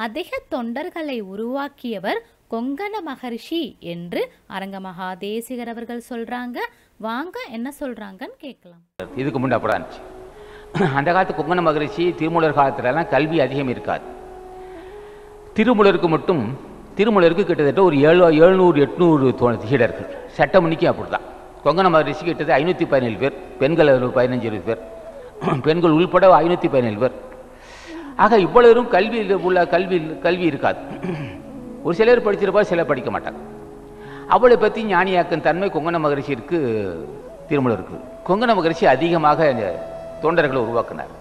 அதிக தொண்டர்களை உருவாக்கியவர் கொங்கண மகரிஷி என்று அரங்க மகாதேசிகர் அவர்கள் சொல்றாங்க வாங்க என்ன சொல்றாங்கன்னு கேட்கலாம் இதுக்கு முன்னே அப்படி தான் இருந்துச்சு அந்த காலத்து கொங்கண மகரிஷி திருமூலர் காலத்துலலாம் கல்வி அதிகம் இருக்காது திருமூலருக்கு மட்டும் திருமூலருக்கு கிட்டத்தட்ட ஒரு ஏழு எழுநூறு எட்நூறு தோ- சீடர்கள் சட்டமணிக்கு அப்படி தான் கொங்கண மகரிஷி கிட்டத்தட்ட ஐநூற்றி பதினேழு பேர் பெண்கள் ஒரு பதினஞ்சு இருபது பேர் பெண்கள் உள்பட ஐநூற்றி பதினேழு பேர் ஆக இவ்வளவும் கல்வி உள்ள கல்வி கல்வி இருக்காது ஒரு சிலர் படிச்சிருப்பா சிலர் படிக்க மாட்டாங்க அவளை பற்றி ஞானியாக்கும் தன்மை கொங்கண மகரிஷிற்கு திருமூலருக்கு கொங்கண மகரிஷி அதிகமாக இந்த தொண்டர்களை உருவாக்குனார்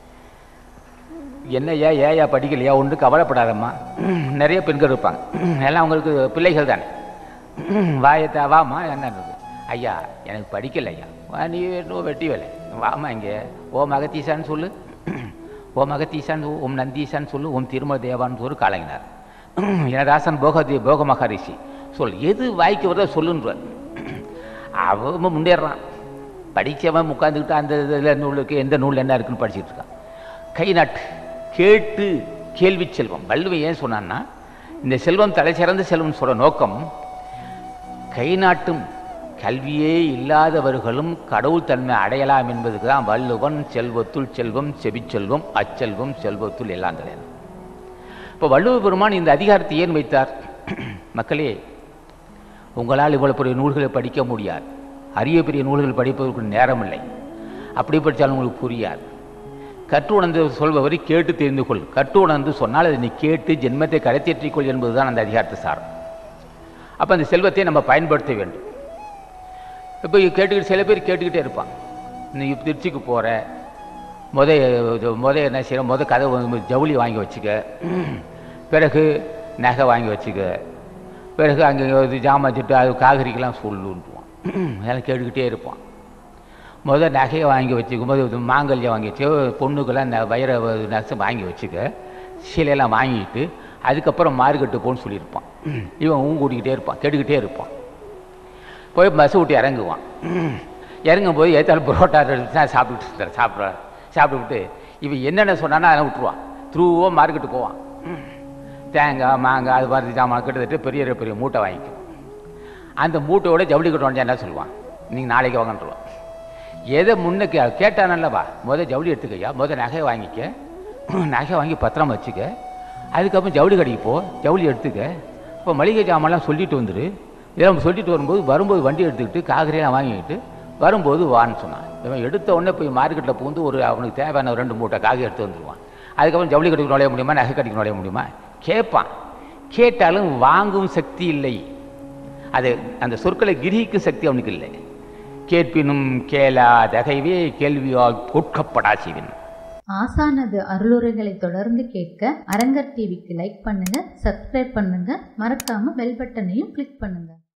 என்னய்யா ஏயா படிக்கலையா ஒன்று கவலைப்படாதம்மா நிறைய பெண்கள் இருப்பாங்க எல்லாம் அவங்களுக்கு பிள்ளைகள் தானே வாயத்தா வாமா என்னன்றது ஐயா எனக்கு படிக்கல ஐயா வா, நீ இன்னும் வெட்டி வேலை வாமா இங்கே ஓம் அகத்தீசான்னு சொல்லு ஓம் அகத்தீசான் ஓம் நந்தீசான்னு சொல்லு ஓம் திருமல தேவான்னு சொல்லு காலங்கினார் என் ராசன் போக போக மகாரிஷி சொல் எது வாய்க்கு வருதோ சொல்லுன்றார் அவன் முன்னேறான் படித்தவன் உட்காந்துக்கிட்டு அந்த இதில் நூலுக்கு எந்த நூல் என்ன இருக்குன்னு படிச்சுட்டு இருக்கான் கை நாட்டு கேட்டு கேள்வி செல்வம் வள்ளுவன் ஏன் சொன்னான்னா இந்த செல்வம் தலை சிறந்த செல்வம்னு சொல்ற நோக்கம் கை நாட்டும் கல்வியே இல்லாதவர்களும் கடவுள் தன்மை அடையலாம் என்பதுக்கு தான் வள்ளுவன் செல்வத்துள் செல்வம் செவிச்செல்வம் அச்செல்வம் செல்வத்துள் எல்லாம் தலைவர் இப்போ வள்ளுவ பெருமான் இந்த அதிகாரத்தை ஏன் வைத்தார் மக்களே உங்களால் இவ்வளவு பெரிய நூல்களை படிக்க முடியாது அரிய பெரிய நூல்கள் படிப்பதற்கு நேரமில்லை அப்படி படித்தாலும் உங்களுக்கு புரியாது கற்று உணர்ந்து சொல்பவரை கேட்டு தெரிந்து கொள் கற்று உணர்ந்து சொன்னால் அதை நீ கேட்டு ஜென்மத்தை கடைத்தேற்றிக்கொள் என்பதுதான் அந்த அதிகாரத்தை சாரம் அப்போ அந்த செல்வத்தை நம்ம பயன்படுத்த வேண்டும் இப்போ கேட்டுக்கிட்டு சில பேர் கேட்டுக்கிட்டே இருப்பான் நீ இப்ப திருச்சிக்கு போகிற முத முத என்ன செய்யற முத கதை வந்து ஜவுளி வாங்கி வச்சுக்க பிறகு நகை வாங்கி வச்சுக்க பிறகு அங்கே இது ஜாமான் வச்சுட்டு அது காகரிக்கெல்லாம் சொல்லுன்றான் அதெல்லாம் கேட்டுக்கிட்டே இருப்பான் முத நகையை வாங்கி வச்சுக்கும் போது இது மாங்கல்யம் வாங்கி வச்சு பொண்ணுக்கெல்லாம் ந வைர நகை வாங்கி வச்சுக்க சீலையெல்லாம் வாங்கிட்டு அதுக்கப்புறம் மார்க்கெட்டு போன்னு சொல்லியிருப்பான் இவன் ஊங்கூட்டிக்கிட்டே இருப்பான் கேட்டுக்கிட்டே இருப்பான் போய் பஸ் விட்டு இறங்குவான் இறங்கும் போது ஏத்தாலும் புரோட்டா எடுத்து சாப்பிட்டுட்டு இருந்தார் சாப்பிட்ற சாப்பிட்டுவிட்டு இவன் என்னென்ன சொன்னானோ அதெல்லாம் விட்டுருவான் த்ரூவாக மார்க்கெட்டு போவான் தேங்காய் மாங்காய் அது மாதிரி ஜாமான் கிட்டத்தட்ட பெரிய பெரிய மூட்டை வாங்கிக்குவான் அந்த மூட்டையோட ஜவுளி கட்டு வந்தா என்ன சொல்லுவான் நீங்கள் நாளைக்கு வாங்கன்றுவான் எதை முன்ன கே கேட்டானல்லவா முத ஜவுளி எடுத்துக்கையா முத நகையை வாங்கிக்க நகை வாங்கி பத்திரமா வச்சுக்க அதுக்கப்புறம் ஜவுளி கடைக்கு போ ஜவுளி எடுத்துக்க இப்போ மளிகை ஜாமான்லாம் சொல்லிட்டு வந்துரு இதெல்லாம் சொல்லிட்டு வரும்போது வரும்போது வண்டி எடுத்துக்கிட்டு காய்கறியெல்லாம் வாங்கிக்கிட்டு வரும்போது வான்னு சொன்னான் இவன் எடுத்த உடனே போய் மார்க்கெட்டில் பூந்து ஒரு அவனுக்கு தேவையான ஒரு ரெண்டு மூட்டை காய்கறி எடுத்து வந்துடுவான் அதுக்கப்புறம் ஜவுளி கடைக்கு நுழைய முடியுமா நகை கடைக்கு நுழைய முடியுமா கேட்பான் கேட்டாலும் வாங்கும் சக்தி இல்லை அது அந்த சொற்களை கிரகிக்கும் சக்தி அவனுக்கு இல்லை கேட்பினும் கேளாதகைவே கேள்வியால் கொடுக்கப்படா செய்வின் ஆசானது அருளுரைகளை தொடர்ந்து கேட்க அரங்கர் டிவிக்கு லைக் பண்ணுங்க சப்ஸ்கிரைப் பண்ணுங்க மறக்காம பெல் பட்டனையும் கிளிக் பண்ணுங்க